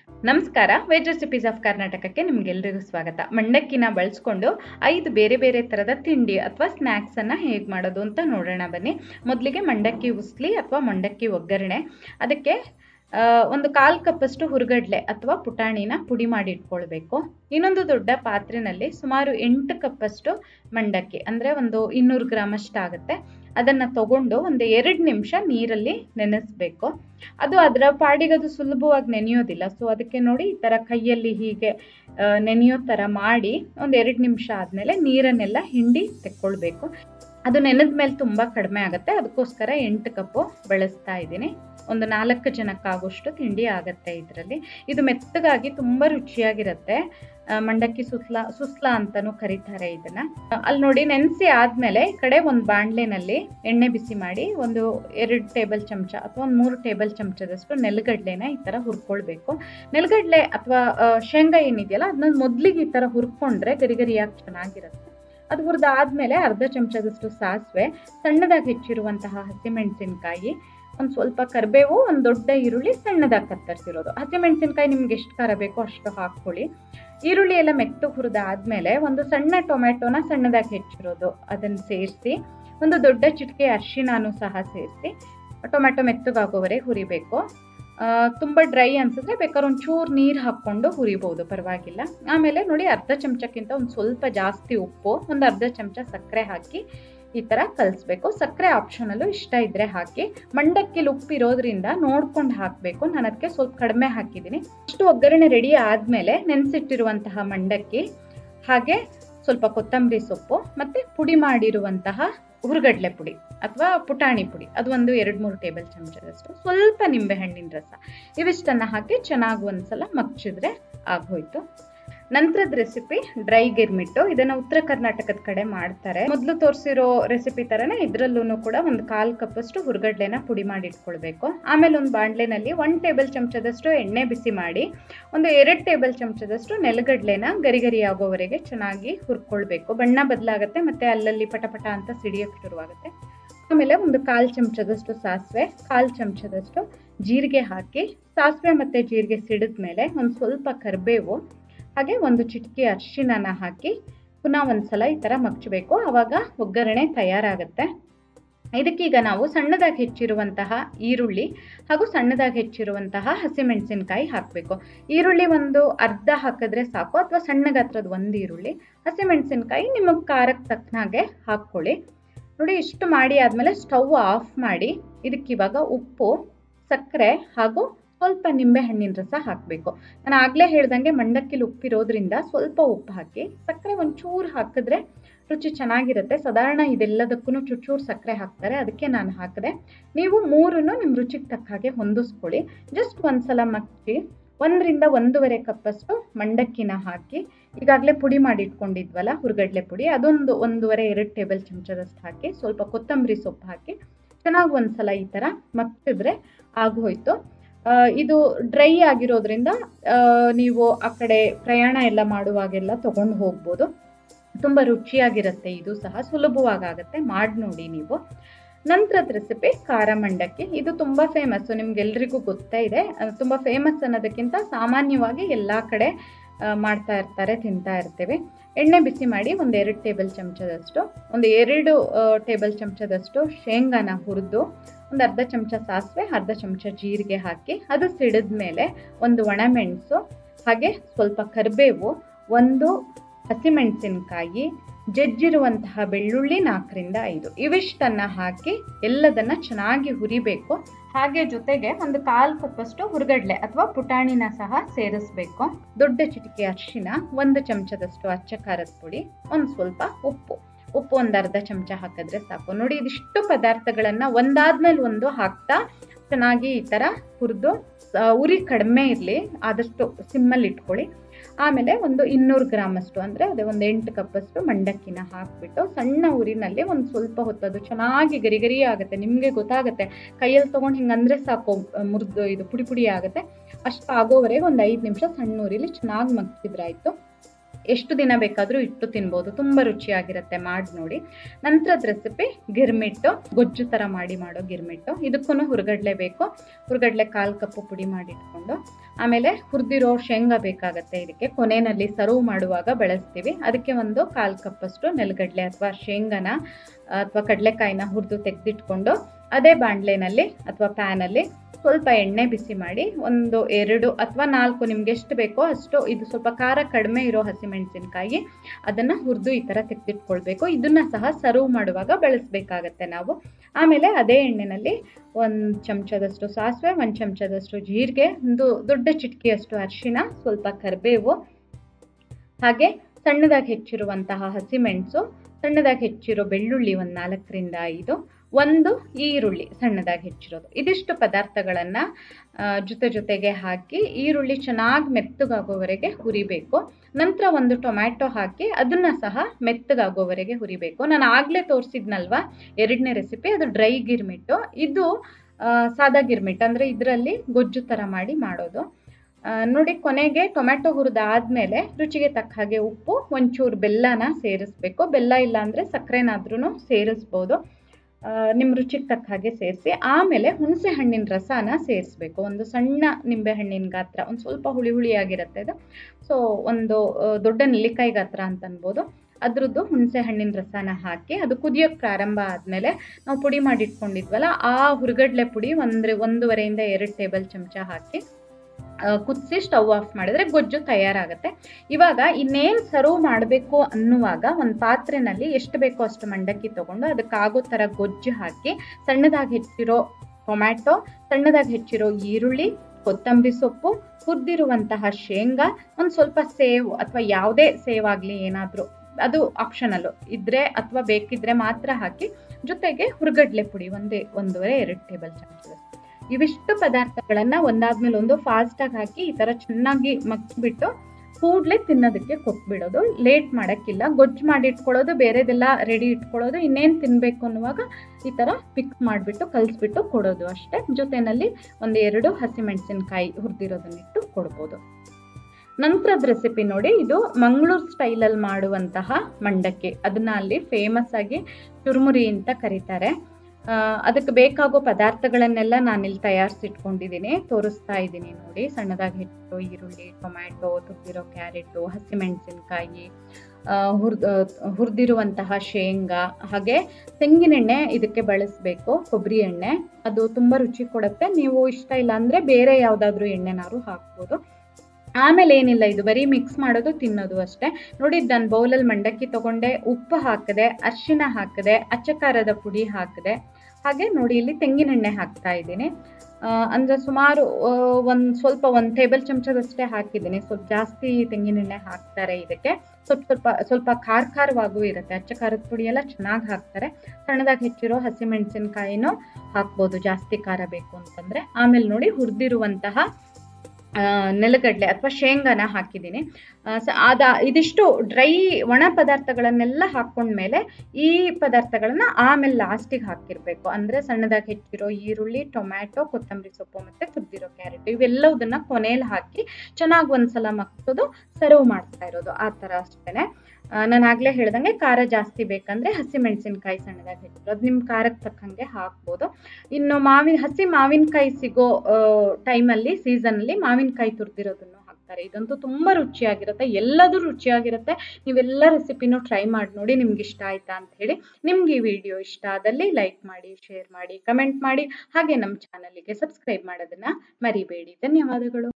ನಮಸ್ಕಾರ veg recipes of ಕರ್ನಾಟಕಕ್ಕೆ ನಿಮ್ಗೆಲ್ರಿಗೂ ಸ್ವಾಗತ ಮಂಡಕ್ಕಿನ ಬಳಸ್ಕೊಂಡು ಐದು ಬೇರೆ ಬೇರೆ ಥರದ ತಿಂಡಿ ಅಥವಾ ಸ್ನ್ಯಾಕ್ಸನ್ನು ಹೇಗೆ ಮಾಡೋದು ಅಂತ ನೋಡೋಣ ಬನ್ನಿ ಮೊದಲಿಗೆ ಮಂಡಕ್ಕಿ ಉಸ್ಲಿ ಅಥವಾ ಮಂಡಕ್ಕಿ ಒಗ್ಗರಣೆ ಅದಕ್ಕೆ ಆ, ಒಂದು ಕಾಲು ಕಪ್ಪಷ್ಟು ಹುರುಗಡ್ಲೆ ಅಥವಾ ಪುಟಾಣಿನ ಪುಡಿ ಮಾಡಿ ಇಟ್ಕೊಳ್ಬೇಕು ಇನ್ನೊಂದು ದೊಡ್ಡ ಪಾತ್ರೆನಲ್ಲಿ ಸುಮಾರು ಎಂಟು ಕಪ್ಪಷ್ಟು ಮಂಡಕ್ಕಿ ಅಂದರೆ ಒಂದು ಇನ್ನೂರು ಗ್ರಾಮ್ ಅಷ್ಟಾಗುತ್ತೆ ಅದನ್ನು ತಗೊಂಡು ಒಂದು ಎರಡು ನಿಮಿಷ ನೀರಲ್ಲಿ ನೆನೆಸ್ಬೇಕು ಅದು ಅದರ ಪಾಡಿಗೆ ಅದು ಸುಲಭವಾಗಿ ನೆನೆಯೋದಿಲ್ಲ ಸೊ ಅದಕ್ಕೆ ನೋಡಿ ಈ ಥರ ಕೈಯಲ್ಲಿ ಹೀಗೆ ಆ, ನೆನೆಯೋ ಥರ ಮಾಡಿ ಒಂದು ಎರಡು ನಿಮಿಷ ಆದಮೇಲೆ ನೀರನ್ನೆಲ್ಲ ಹಿಂಡಿ ತೆಕ್ಕೊಳ್ಬೇಕು ಅದು ನೆನೆದ ಮೇಲೆ ತುಂಬ ಕಡಿಮೆ ಆಗುತ್ತೆ ಅದಕ್ಕೋಸ್ಕರ ಎಂಟು ಕಪ್ಪು ಬಳಸ್ತಾ ಇದ್ದೀನಿ ಒಂದು ನಾಲ್ಕು ಜನಕ್ಕಾಗೋಷ್ಟು ತಿಂಡಿ ಆಗುತ್ತೆ ಇದರಲ್ಲಿ ಇದು ಮೆತ್ತಗಾಗಿ ತುಂಬ ರುಚಿಯಾಗಿರುತ್ತೆ ಆ, ಮಂಡಕ್ಕಿ ಸುಸ್ಲಾ ಸುಸ್ಲಾ ಅಂತಲೂ ಕರೀತಾರೆ ಇದನ್ನು ಅಲ್ಲಿ ನೋಡಿ ನೆನೆಸಿ ಆದಮೇಲೆ ಈ ಕಡೆ ಒಂದು ಬಾಣಲೆನಲ್ಲಿ ಎಣ್ಣೆ ಬಿಸಿ ಮಾಡಿ ಒಂದು ಎರಡು ಟೇಬಲ್ ಚಮಚ ಅಥವಾ ಒಂದು ಮೂರು ಟೇಬಲ್ ಚಮಚದಷ್ಟು ನೆಲಗಡ್ಲೆನ ಈ ಥರ ಹುರ್ಕೊಳ್ಬೇಕು ನೆಲಗಡ್ಲೆ ಅಥವಾ ಆ, ಶೇಂಗಾ ಏನಿದೆಯಲ್ಲ ಅದನ್ನ ಮೊದಲಿಗೆ ಈ ಥರ ಹುರ್ಕೊಂಡ್ರೆ ಗರಿ ಗರಿಯಾಗಿ ಚೆನ್ನಾಗಿರುತ್ತೆ ಅದು ಹುರಿದಾದ್ಮೇಲೆ ಅರ್ಧ ಚಮಚದಷ್ಟು ಸಾಸಿವೆ ಸಣ್ಣದಾಗಿ ಹೆಚ್ಚಿರುವಂತಹ ಹಸಿಮೆಣಸಿನಕಾಯಿ ಒಂದು ಸ್ವಲ್ಪ ಕರಿಬೇವು ಒಂದು ದೊಡ್ಡ ಈರುಳ್ಳಿ ಸಣ್ಣದಾಗಿ ಕತ್ತರಿಸಿರೋದು ಹಸಿಮೆಣಸಿನಕಾಯಿ ನಿಮ್ಗೆ ಎಷ್ಟು ಖಾರ ಬೇಕೋ ಅಷ್ಟು ಹಾಕ್ಕೊಳ್ಳಿ ಈರುಳ್ಳಿ ಎಲ್ಲ ಮೆತ್ತು ಹುರಿದಾದ್ಮೇಲೆ ಒಂದು ಸಣ್ಣ ಟೊಮೆಟೊನ ಸಣ್ಣದಾಗಿ ಹೆಚ್ಚಿರೋದು ಅದನ್ನು ಸೇರಿಸಿ ಒಂದು ದೊಡ್ಡ ಚಿಟಿಕೆ ಅರಿಶಿಣನೂ ಸಹ ಸೇರಿಸಿ ಟೊಮೆಟೊ ಮೆತ್ತಗಾಗೋವರೆಗೆ ಹುರಿಬೇಕು ಆ, ತುಂಬ ಡ್ರೈ ಅನ್ಸಿದ್ರೆ ಬೇಕಾದ್ರೆ ಒಂದು ಚೂರು ನೀರು ಹಾಕ್ಕೊಂಡು ಹುರಿಬೋದು ಪರವಾಗಿಲ್ಲ ಆಮೇಲೆ ನೋಡಿ ಅರ್ಧ ಚಮಚಕ್ಕಿಂತ ಒಂದು ಸ್ವಲ್ಪ ಜಾಸ್ತಿ ಉಪ್ಪು ಒಂದು ಅರ್ಧ ಚಮಚ ಸಕ್ಕರೆ ಹಾಕಿ ಈ ಥರ ಕಲಿಸ್ಬೇಕು ಸಕ್ಕರೆ ಆಪ್ಷನಲ್ಲು ಇಷ್ಟ ಇದ್ದರೆ ಹಾಕಿ ಮಂಡಕ್ಕಿಲಿ ಉಪ್ಪು ಇರೋದ್ರಿಂದ ನೋಡ್ಕೊಂಡು ಹಾಕಬೇಕು ನಾನು ಅದಕ್ಕೆ ಸ್ವಲ್ಪ ಕಡಿಮೆ ಹಾಕಿದ್ದೀನಿ ಅಷ್ಟು ಒಗ್ಗರಣೆ ರೆಡಿ ಆದಮೇಲೆ ನೆನೆಸಿಟ್ಟಿರುವಂತಹ ಮಂಡಕ್ಕಿ ಹಾಗೆ ಸ್ವಲ್ಪ ಕೊತ್ತಂಬರಿ ಸೊಪ್ಪು ಮತ್ತು ಪುಡಿ ಮಾಡಿರುವಂತಹ ಹುರುಗಡ್ಲೆ ಪುಡಿ ಅಥವಾ ಪುಟಾಣಿ ಪುಡಿ ಅದು ಒಂದು ಎರಡು ಮೂರು ಟೇಬಲ್ ಚಮಚದಷ್ಟು ಸ್ವಲ್ಪ ನಿಂಬೆಹಣ್ಣಿನ ರಸ ಇವಿಷ್ಟನ್ನು ಹಾಕಿ ಚೆನ್ನಾಗಿ ಒಂದ್ಸಲ ಮಗ್ಚಿದ್ರೆ ಆಗೋಯ್ತು ನಂತರದ ರೆಸಿಪಿ ಡ್ರೈ ಗಿರ್ಮಿಟ್ಟು ಇದನ್ನ ಉತ್ತರ ಕರ್ನಾಟಕದ ಕಡೆ ಮಾಡ್ತಾರೆ ಮೊದಲು ತೋರಿಸಿರೋ ರೆಸಿಪಿ ಥರನೇ ಇದರಲ್ಲೂ ಕೂಡ ಒಂದು ಕಾಲು ಕಪ್ಪಷ್ಟು ಹುರುಗಡ್ಲೆನ ಪುಡಿ ಮಾಡಿ ಇಟ್ಕೊಳ್ಬೇಕು ಆಮೇಲೆ ಒಂದು ಬಾಣಲೆನಲ್ಲಿ ಒಂದು ಟೇಬಲ್ ಚಮಚದಷ್ಟು ಎಣ್ಣೆ ಬಿಸಿ ಮಾಡಿ ಒಂದು ಎರಡು ಟೇಬಲ್ ಚಮಚದಷ್ಟು ನೆಲಗಡ್ಲೆನ ಗರಿ ಗರಿ ಆಗೋವರೆಗೆ ಚೆನ್ನಾಗಿ ಹುರ್ಕೊಳ್ಬೇಕು ಬಣ್ಣ ಬದಲಾಗುತ್ತೆ ಮತ್ತೆ ಅಲ್ಲಲ್ಲಿ ಪಟಪಟ ಅಂತ ಸಿಡಿಯೋಕ್ಕೆ ಶುರುವಾಗುತ್ತೆ ಆಮೇಲೆ ಒಂದು ಕಾಲು ಚಮಚದಷ್ಟು ಸಾಸಿವೆ ಕಾಲು ಚಮಚದಷ್ಟು ಜೀರಿಗೆ ಹಾಕಿ ಸಾಸಿವೆ ಮತ್ತು ಜೀರಿಗೆ ಸಿಡಿದ ಮೇಲೆ ಒಂದು ಸ್ವಲ್ಪ ಕರಿಬೇವು ಹಾಗೆ ಒಂದು ಚಿಟಿಕೆ ಅರಿಶಿಣನ ಹಾಕಿ ಪುನಃ ಒಂದ್ಸಲ ಈ ಥರ ಮಗ್ಚಬೇಕು ಆವಾಗ ಒಗ್ಗರಣೆ ತಯಾರಾಗುತ್ತೆ ಇದಕ್ಕೀಗ ನಾವು ಸಣ್ಣದಾಗಿ ಹೆಚ್ಚಿರುವಂತಹ ಈರುಳ್ಳಿ ಹಾಗೂ ಸಣ್ಣದಾಗಿ ಹೆಚ್ಚಿರುವಂತಹ ಹಸಿಮೆಣಸಿನಕಾಯಿ ಹಾಕಬೇಕು ಈರುಳ್ಳಿ ಒಂದು ಅರ್ಧ ಹಾಕಿದ್ರೆ ಸಾಕು ಅಥವಾ ಸಣ್ಣ ಗಾತ್ರದ ಒಂದು ಈರುಳ್ಳಿ ಹಸಿಮೆಣಸಿನಕಾಯಿ ನಿಮಗೆ ಖಾರಕ್ಕೆ ತಕ್ಕನಾಗೆ ಹಾಕ್ಕೊಳ್ಳಿ ನೋಡಿ ಇಷ್ಟು ಮಾಡಿ ಆದಮೇಲೆ ಸ್ಟವ್ ಆಫ್ ಮಾಡಿ ಇದಕ್ಕಿವಾಗ ಉಪ್ಪು ಸಕ್ಕರೆ ಹಾಗೂ ಸ್ವಲ್ಪ ನಿಂಬೆ ಹಣ್ಣಿನ ರಸ ಹಾಕಬೇಕು ನಾನು ಆಗಲೇ ಹೇಳ್ದಂಗೆ ಮಂಡಕ್ಕಿಲಿ ಉಪ್ಪಿರೋದ್ರಿಂದ ಸ್ವಲ್ಪ ಉಪ್ಪು ಹಾಕಿ ಸಕ್ಕರೆ ಒಂಚೂರು ಹಾಕಿದ್ರೆ ರುಚಿ ಚೆನ್ನಾಗಿರುತ್ತೆ ಸಾಧಾರಣ ಇದೆಲ್ಲದಕ್ಕೂ ಚುಚ್ಚೂರು ಸಕ್ಕರೆ ಹಾಕ್ತಾರೆ ಅದಕ್ಕೆ ನಾನು ಹಾಕಿದೆ ನೀವು ಮೂರನ್ನು ನಿಮ್ಮ ರುಚಿಗೆ ತಕ್ಕ ಹಾಗೆ ಹೊಂದಿಸ್ಕೊಳ್ಳಿ ಜಸ್ಟ್ ಒಂದ್ಸಲ ಮಕ್ಕಿ ಒಂದರಿಂದ ಒಂದೂವರೆ ಕಪ್ಪಷ್ಟು ಮಂಡಕ್ಕಿನ ಹಾಕಿ ಈಗಾಗಲೇ ಪುಡಿ ಮಾಡಿ ಇಟ್ಕೊಂಡಿದ್ವಲ್ಲ ಹುರುಗಡ್ಲೆ ಪುಡಿ ಅದೊಂದು ಒಂದೂವರೆ ಎರಡು ಟೇಬಲ್ ಚಮಚದಷ್ಟು ಹಾಕಿ ಸ್ವಲ್ಪ ಕೊತ್ತಂಬರಿ ಸೊಪ್ಪು ಹಾಕಿ ಚೆನ್ನಾಗಿ ಒಂದ್ಸಲ ಈ ಥರ ಮಕ್ಕಿದ್ರೆ ಆಗೋಯ್ತು ಆ, ಇದು ಡ್ರೈ ಆಗಿರೋದ್ರಿಂದ ಆ, ನೀವು ಆ ಕಡೆ ಪ್ರಯಾಣ ಎಲ್ಲ ಮಾಡುವಾಗೆಲ್ಲ ತಗೊಂಡು ಹೋಗ್ಬೋದು ತುಂಬ ರುಚಿಯಾಗಿರುತ್ತೆ ಇದು ಸಹ ಸುಲಭವಾಗುತ್ತೆ ಮಾಡಿ ನೋಡಿ ನೀವು ನಂತರದ ರೆಸಿಪಿ ಖಾರ ಮಂಡಕ್ಕಿ ಇದು ತುಂಬ ಫೇಮಸ್ಸು ನಿಮ್ಗೆಲ್ರಿಗೂ ಗೊತ್ತೇ ಇದೆ ಅದು ತುಂಬ ಫೇಮಸ್ ಅನ್ನೋದಕ್ಕಿಂತ ಸಾಮಾನ್ಯವಾಗಿ ಎಲ್ಲ ಕಡೆ ಆ, ಮಾಡ್ತಾ ಇರ್ತಾರೆ ತಿಂತಾ ಇರ್ತೀವಿ ಎಣ್ಣೆ ಬಿಸಿ ಮಾಡಿ ಒಂದು ಎರಡು ಟೇಬಲ್ ಚಮಚದಷ್ಟು ಒಂದು ಎರಡು ಟೇಬಲ್ ಚಮಚದಷ್ಟು ಶೇಂಗಾನ ಹುರಿದು ಒಂದು ಅರ್ಧ ಚಮಚ ಸಾಸಿವೆ ಅರ್ಧ ಚಮಚ ಜೀರಿಗೆ ಹಾಕಿ ಅದು ಸಿಡಿದ ಮೇಲೆ ಒಂದು ಒಣಮೆಣಸು ಹಾಗೆ ಸ್ವಲ್ಪ ಕರಿಬೇವು ಒಂದು ಹಸಿಮೆಣಸಿನಕಾಯಿ ಜಜ್ಜಿರುವಂತಹ ಬೆಳ್ಳುಳ್ಳಿ ನಾಲ್ಕರಿಂದ ಐದು ಇವಿಷ್ಟನ್ನು ಹಾಕಿ ಎಲ್ಲದನ್ನ ಚೆನ್ನಾಗಿ ಹುರಿಬೇಕು ಹಾಗೆ ಜೊತೆಗೆ ಒಂದು ಕಾಲು ಕಪ್ಪಷ್ಟು ಹುರುಗಡ್ಲೆ ಅಥವಾ ಪುಟಾಣಿನ ಸಹ ಸೇರಿಸ್ಬೇಕು ದೊಡ್ಡ ಚಿಟಿಕೆ ಅರಿಶಿನ ಒಂದು ಚಮಚದಷ್ಟು ಅಚ್ಚ ಖಾರದ ಪುಡಿ ಒಂದು ಸ್ವಲ್ಪ ಉಪ್ಪು ಉಪ್ಪು ಒಂದು ಅರ್ಧ ಚಮಚ ಹಾಕಿದ್ರೆ ಸಾಕು ನೋಡಿ ಇದಿಷ್ಟು ಪದಾರ್ಥಗಳನ್ನು ಒಂದಾದ್ಮೇಲೆ ಒಂದು ಹಾಕ್ತಾ ಚೆನ್ನಾಗಿ ಈ ಥರ ಹುರಿದು ಉರಿ ಕಡಿಮೆ ಇರಲಿ ಆದಷ್ಟು ಸಿಮ್ಮಲ್ಲಿ ಇಟ್ಕೊಳ್ಳಿ ಆಮೇಲೆ ಒಂದು ಇನ್ನೂರು ಗ್ರಾಮಷ್ಟು ಅಂದರೆ ಅದೇ ಒಂದು ಎಂಟು ಕಪ್ಪಷ್ಟು ಮಂಡಕ್ಕಿನ ಹಾಕ್ಬಿಟ್ಟು ಸಣ್ಣ ಉರಿನಲ್ಲಿ ಒಂದು ಸ್ವಲ್ಪ ಹೊತ್ತದು ಚೆನ್ನಾಗಿ ಗರಿ ಗರಿ ಆಗುತ್ತೆ ನಿಮಗೆ ಗೊತ್ತಾಗುತ್ತೆ ಕೈಯಲ್ಲಿ ತೊಗೊಂಡು ಹಿಂಗೆ ಅಂದರೆ ಸಾಕು ಮುರಿದು ಇದು ಪುಡಿ ಪುಡಿ ಆಗುತ್ತೆ ಅಷ್ಟು ಆಗೋವರೆಗೆ ಒಂದು ಐದು ನಿಮಿಷ ಸಣ್ಣ ಉರಿಲಿ ಚೆನ್ನಾಗಿ ಮಗ್ಸಿದ್ರಾಯ್ತು ಎಷ್ಟು ದಿನ ಬೇಕಾದರೂ ಇಟ್ಟು ತಿನ್ಬೋದು ತುಂಬ ರುಚಿಯಾಗಿರುತ್ತೆ ಮಾಡಿ ನೋಡಿ ನಂತರದ ರೆಸಿಪಿ ಗಿರ್ಮಿಟ್ಟು ಗೊಜ್ಜು ಥರ ಮಾಡಿ ಮಾಡೋ ಗಿರ್ಮಿಟ್ಟು ಇದಕ್ಕೂ ಹುರ್ಗಡ್ಲೆ ಬೇಕು ಹುರ್ಗಡ್ಲೆ ಕಾಲು ಕಪ್ಪು ಪುಡಿ ಮಾಡಿ ಇಟ್ಕೊಂಡು ಆಮೇಲೆ ಹುರಿದಿರೋ ಶೇಂಗಾ ಬೇಕಾಗತ್ತೆ ಇದಕ್ಕೆ ಕೊನೆಯಲ್ಲಿ ಸರ್ವ್ ಮಾಡುವಾಗ ಬಳಸ್ತೀವಿ ಅದಕ್ಕೆ ಒಂದು ಕಾಲು ಕಪ್ಪಷ್ಟು ನೆಲಗಡಲೆ ಅಥವಾ ಶೇಂಗಾನ ಅಥವಾ ಕಡಲೆಕಾಯಿನ ಹುರಿದು ತೆಗೆದಿಟ್ಕೊಂಡು ಅದೇ ಬಾಣಲೆನಲ್ಲಿ ಅಥವಾ ಪ್ಯಾನಲ್ಲಿ ಸ್ವಲ್ಪ ಎಣ್ಣೆ ಬಿಸಿ ಮಾಡಿ ಒಂದು ಎರಡು ಅಥವಾ ನಾಲ್ಕು ನಿಮ್ಗೆ ಎಷ್ಟು ಬೇಕೋ ಅಷ್ಟು ಇದು ಸ್ವಲ್ಪ ಖಾರ ಕಡಿಮೆ ಇರೋ ಹಸಿಮೆಣಸಿನ್ಕಾಯಿ ಅದನ್ನು ಹುರಿದು ಈ ಥರ ತೆಗೆದಿಟ್ಕೊಳ್ಬೇಕು ಇದನ್ನು ಸಹ ಸರ್ವ್ ಮಾಡುವಾಗ ಬಳಸಬೇಕಾಗತ್ತೆ ನಾವು ಆಮೇಲೆ ಅದೇ ಎಣ್ಣೆನಲ್ಲಿ ಒಂದು ಚಮಚದಷ್ಟು ಸಾಸಿವೆ ಒಂದು ಚಮಚದಷ್ಟು ಜೀರಿಗೆ ಒಂದು ದೊಡ್ಡ ಚಿಟಕಿಯಷ್ಟು ಅರಿಶಿನ ಸ್ವಲ್ಪ ಕರಿಬೇವು ಹಾಗೆ ಸಣ್ಣದಾಗಿ ಹೆಚ್ಚಿರುವಂತಹ ಹಸಿಮೆಣಸು ಸಣ್ಣದಾಗಿ ಹೆಚ್ಚಿರೋ ಬೆಳ್ಳುಳ್ಳಿ ಒಂದು ನಾಲ್ಕರಿಂದ ಐದು ಒಂದು ಈರುಳ್ಳಿ ಸಣ್ಣದಾಗಿ ಹೆಚ್ಚಿರೋದು ಇದಿಷ್ಟು ಪದಾರ್ಥಗಳನ್ನು ಜೊತೆ ಜೊತೆಗೆ ಹಾಕಿ ಈರುಳ್ಳಿ ಚೆನ್ನಾಗಿ ಮೆತ್ತಗಾಗೋವರೆಗೆ ಹುರಿಬೇಕು ನಂತರ ಒಂದು ಟೊಮ್ಯಾಟೊ ಹಾಕಿ ಅದನ್ನು ಸಹ ಮೆತ್ತಗಾಗೋವರೆಗೆ ಹುರಿಬೇಕು ನಾನು ಆಗಲೇ ತೋರಿಸಿದ್ನಲ್ವ ಎರಡನೇ ರೆಸಿಪಿ ಅದು ಡ್ರೈ ಗಿರ್ಮಿಟ್ಟು ಇದು ಸಾದಾ ಗಿರ್ಮಿಟ್ ಅಂದರೆ ಇದರಲ್ಲಿ ಗೊಜ್ಜು ಥರ ಮಾಡಿ ಮಾಡೋದು ನೋಡಿ ಕೊನೆಗೆ ಟೊಮ್ಯಾಟೊ ಹುರಿದಾದ್ಮೇಲೆ ರುಚಿಗೆ ತಕ್ಕ ಹಾಗೆ ಉಪ್ಪು ಒಂಚೂರು ಬೆಲ್ಲನ ಸೇರಿಸ್ಬೇಕು ಬೆಲ್ಲ ಇಲ್ಲ ಅಂದರೆ ಸಕ್ಕರೆನಾದ್ರೂ ಸೇರಿಸ್ಬೋದು ನಿಮ್ಮ ರುಚಿಗೆ ತಕ್ಕ ಹಾಗೆ ಸೇರಿಸಿ ಆಮೇಲೆ ಹುಣಸೆ ಹಣ್ಣಿನ ರಸನ ಸೇರಿಸ್ಬೇಕು ಒಂದು ಸಣ್ಣ ನಿಂಬೆ ಹಣ್ಣಿನ ಗಾತ್ರ ಒಂದು ಸ್ವಲ್ಪ ಹುಳಿ ಹುಳಿಯಾಗಿರುತ್ತೆ ಇದು ಸೊ ಒಂದು ದೊಡ್ಡ ನೆಲ್ಲಿಕಾಯಿ ಗಾತ್ರ ಅಂತ ಅನ್ಬೋದು ಅದ್ರದ್ದು ಹುಣಸೆ ಹಣ್ಣಿನ ರಸನ ಹಾಕಿ ಅದು ಕುದಿಯೋಕ್ಕೆ ಪ್ರಾರಂಭ ಆದಮೇಲೆ ನಾವು ಪುಡಿ ಮಾಡಿಟ್ಕೊಂಡಿದ್ವಲ್ಲ ಆ ಹುರುಗಡ್ಲೆ ಪುಡಿ ಒಂದು ಒಂದೂವರೆಯಿಂದ ಎರಡು ಟೇಬಲ್ ಚಮಚ ಹಾಕಿ ಕುದಿಸಿ ಸ್ಟವ್ ಆಫ್ ಮಾಡಿದ್ರೆ ಗೊಜ್ಜು ತಯಾರಾಗುತ್ತೆ ಇವಾಗ ಇನ್ನೇನು ಸರ್ವ್ ಮಾಡಬೇಕು ಅನ್ನುವಾಗ ಒಂದು ಪಾತ್ರೆನಲ್ಲಿ ಎಷ್ಟು ಬೇಕೋ ಅಷ್ಟು ಮಂಡಕ್ಕಿ ತೊಗೊಂಡು ಅದಕ್ಕಾಗೋ ಥರ ಗೊಜ್ಜು ಹಾಕಿ ಸಣ್ಣದಾಗಿ ಹೆಚ್ಚಿರೋ ಟೊಮ್ಯಾಟೊ ಸಣ್ಣದಾಗಿ ಹೆಚ್ಚಿರೋ ಈರುಳ್ಳಿ ಕೊತ್ತಂಬರಿ ಸೊಪ್ಪು ಹುರಿದಿರುವಂತಹ ಶೇಂಗಾ ಒಂದು ಸ್ವಲ್ಪ ಸೇವ್ ಅಥವಾ ಯಾವುದೇ ಸೇವ್ ಆಗಲಿ ಏನಾದರೂ ಅದು ಆಪ್ಷನಲ್ಲು ಇದ್ದರೆ ಅಥವಾ ಬೇಕಿದ್ರೆ ಮಾತ್ರ ಹಾಕಿ ಜೊತೆಗೆ ಹುರುಗಡ್ಲೆ ಪುಡಿ ಒಂದೇ ಒಂದೂವರೆ ಎರಡು ಟೇಬಲ್ ಚಮಚದಷ್ಟು ಇವಿಷ್ಟು ಪದಾರ್ಥಗಳನ್ನು ಒಂದಾದ್ಮೇಲೆ ಒಂದು ಫಾಸ್ಟಾಗಿ ಹಾಕಿ ಈ ಥರ ಚೆನ್ನಾಗಿ ಮಗ್ಬಿಟ್ಟು ಕೂಡಲೇ ತಿನ್ನೋದಕ್ಕೆ ಕೊಟ್ಬಿಡೋದು ಲೇಟ್ ಮಾಡೋಕ್ಕಿಲ್ಲ ಗೊಜ್ಜು ಮಾಡಿ ಇಟ್ಕೊಳ್ಳೋದು ಬೇರೆದೆಲ್ಲ ರೆಡಿ ಇಟ್ಕೊಳ್ಳೋದು ಇನ್ನೇನು ತಿನ್ನಬೇಕು ಅನ್ನುವಾಗ ಈ ಥರ ಪಿಕ್ಸ್ ಮಾಡಿಬಿಟ್ಟು ಕಲಿಸ್ಬಿಟ್ಟು ಕೊಡೋದು ಅಷ್ಟೇ ಜೊತೆಯಲ್ಲಿ ಒಂದು ಎರಡು ಹಸಿಮೆಣಸಿನ್ಕಾಯಿ ಹುರಿದಿರೋದನ್ನಿಟ್ಟು ಕೊಡ್ಬೋದು ನಂತರದ ರೆಸಿಪಿ ನೋಡಿ ಇದು ಮಂಗಳೂರು ಸ್ಟೈಲಲ್ಲಿ ಮಾಡುವಂತಹ ಮಂಡಕ್ಕಿ ಅದನ್ನ ಅಲ್ಲಿ ಫೇಮಸ್ ಆಗಿ ಚುರುಮುರಿ ಅಂತ ಕರೀತಾರೆ ಅದಕ್ಕೆ ಬೇಕಾಗೋ ಪದಾರ್ಥಗಳನ್ನೆಲ್ಲ ನಾನಿಲ್ಲಿ ತಯಾರಿಸಿಟ್ಕೊಂಡಿದ್ದೀನಿ ತೋರಿಸ್ತಾ ಇದ್ದೀನಿ ನೋಡಿ ಸಣ್ಣದಾಗಿ ಹೆಚ್ಚು ಈರುಳ್ಳಿ ಟೊಮ್ಯಾಟೊ ತುರಿದಿರೋ ಕ್ಯಾರೆಟು ಹಸಿಮೆಣಸಿನ್ಕಾಯಿ ಹುರಿದ ಹುರಿದಿರುವಂತಹ ಶೇಂಗಾ ಹಾಗೆ ತೆಂಗಿನೆಣ್ಣೆ ಇದಕ್ಕೆ ಬಳಸಬೇಕು ಕೊಬ್ಬರಿ ಎಣ್ಣೆ ಅದು ತುಂಬ ರುಚಿ ಕೊಡುತ್ತೆ ನೀವು ಇಷ್ಟ ಇಲ್ಲ ಅಂದರೆ ಬೇರೆ ಯಾವುದಾದ್ರೂ ಎಣ್ಣೆನಾದ್ರು ಹಾಕ್ಬೋದು ಆಮೇಲೆ ಏನಿಲ್ಲ ಇದು ಬರೀ ಮಿಕ್ಸ್ ಮಾಡೋದು ತಿನ್ನೋದು ಅಷ್ಟೇ ನೋಡಿ ನಾನು ಬೌಲಲ್ಲಿ ಮಂಡಕ್ಕಿ ತೊಗೊಂಡೆ ಉಪ್ಪು ಹಾಕಿದೆ ಅರಿಶಿನ ಹಾಕಿದೆ ಅಚ್ಚಕಾರದ ಪುಡಿ ಹಾಕಿದೆ ಹಾಗೆ ನೋಡಿ ಇಲ್ಲಿ ತೆಂಗಿನೆಣ್ಣೆ ಹಾಕ್ತಾ ಇದ್ದೀನಿ ಅಂದರೆ ಸುಮಾರು ಒಂದು ಸ್ವಲ್ಪ ಒಂದು ಟೇಬಲ್ ಚಮಚದಷ್ಟೇ ಹಾಕಿದ್ದೀನಿ ಸ್ವಲ್ಪ ಜಾಸ್ತಿ ತೆಂಗಿನೆಣ್ಣೆ ಹಾಕ್ತಾರೆ ಇದಕ್ಕೆ ಸ್ವಲ್ಪ ಸ್ವಲ್ಪ ಸ್ವಲ್ಪ ಖಾರ ಖಾರವಾಗೂ ಇರುತ್ತೆ ಅಚ್ಚ ಖಾರದ ಪುಡಿ ಎಲ್ಲ ಚೆನ್ನಾಗಿ ಹಾಕ್ತಾರೆ ಸಣ್ಣದಾಗಿ ಹೆಚ್ಚಿರೋ ಹಸಿಮೆಣಸಿನ್ಕಾಯಿನೂ ಹಾಕ್ಬೋದು ಜಾಸ್ತಿ ಖಾರ ಬೇಕು ಅಂತಂದರೆ ಆಮೇಲೆ ನೋಡಿ ಹುರಿದಿರುವಂತಹ ನೆಲಗಡಲೆ ಅಥವಾ ಶೇಂಗಾನ ಹಾಕಿದ್ದೀನಿ ಅದ ಇದಿಷ್ಟು ಡ್ರೈ ಒಣ ಪದಾರ್ಥಗಳನ್ನೆಲ್ಲ ಹಾಕ್ಕೊಂಡ್ಮೇಲೆ ಈ ಪದಾರ್ಥಗಳನ್ನ ಆಮೇಲೆ ಲಾಸ್ಟಿಗೆ ಹಾಕಿರಬೇಕು ಅಂದರೆ ಸಣ್ಣದಾಗಿ ಹೆಚ್ಚಿರೋ ಈರುಳ್ಳಿ ಟೊಮ್ಯಾಟೊ ಕೊತ್ತಂಬರಿ ಸೊಪ್ಪು ಮತ್ತು ತುರಿದಿರೋ ಕ್ಯಾರೆಟ್ ಇವೆಲ್ಲವುದನ್ನು ಕೊನೆಯಲ್ಲಿ ಹಾಕಿ ಚೆನ್ನಾಗಿ ಒಂದ್ಸಲ ಮಗ್ಸೋದು ಸರ್ವ್ ಮಾಡ್ತಾ ಇರೋದು ಆ ಥರ ಅಷ್ಟೇ ನಾನು ಆಗಲೇ ಹೇಳ್ದಂಗೆ ಖಾರ ಜಾಸ್ತಿ ಬೇಕಂದರೆ ಹಸಿಮೆಣಸಿನ್ಕಾಯಿ ಸಣ್ಣದಾಗಿ ಹೆಚ್ಚಿರೋ ಅದು ನಿಮ್ಮ ಖಾರಕ್ಕೆ ತಕ್ಕಂಗೆ ಹಾಕ್ಬೋದು ಇನ್ನು ಮಾವಿನ ಹಸಿ ಮಾವಿನಕಾಯಿ ಸಿಗೋ ಟೈಮಲ್ಲಿ ಸೀಸನಲ್ಲಿ ಮಾವಿನಕಾಯಿ ತುರಿದಿರೋದನ್ನು ಹಾಕ್ತಾರೆ ಇದಂತೂ ತುಂಬ ರುಚಿಯಾಗಿರುತ್ತೆ ಎಲ್ಲದೂ ರುಚಿಯಾಗಿರುತ್ತೆ ನೀವೆಲ್ಲ ರೆಸಿಪಿನೂ ಟ್ರೈ ಮಾಡಿ ನೋಡಿ ನಿಮ್ಗೆ ಇಷ್ಟ ಆಯ್ತಾ ಅಂತ ಹೇಳಿ ನಿಮ್ಗೆ ಈ ವಿಡಿಯೋ ಇಷ್ಟ ಆದಲ್ಲಿ ಲೈಕ್ ಮಾಡಿ ಶೇರ್ ಮಾಡಿ ಕಮೆಂಟ್ ಮಾಡಿ ಹಾಗೆ ನಮ್ಮ ಚಾನಲಿಗೆ ಸಬ್ಸ್ಕ್ರೈಬ್ ಮಾಡೋದನ್ನು ಮರಿಬೇಡಿ ಧನ್ಯವಾದಗಳು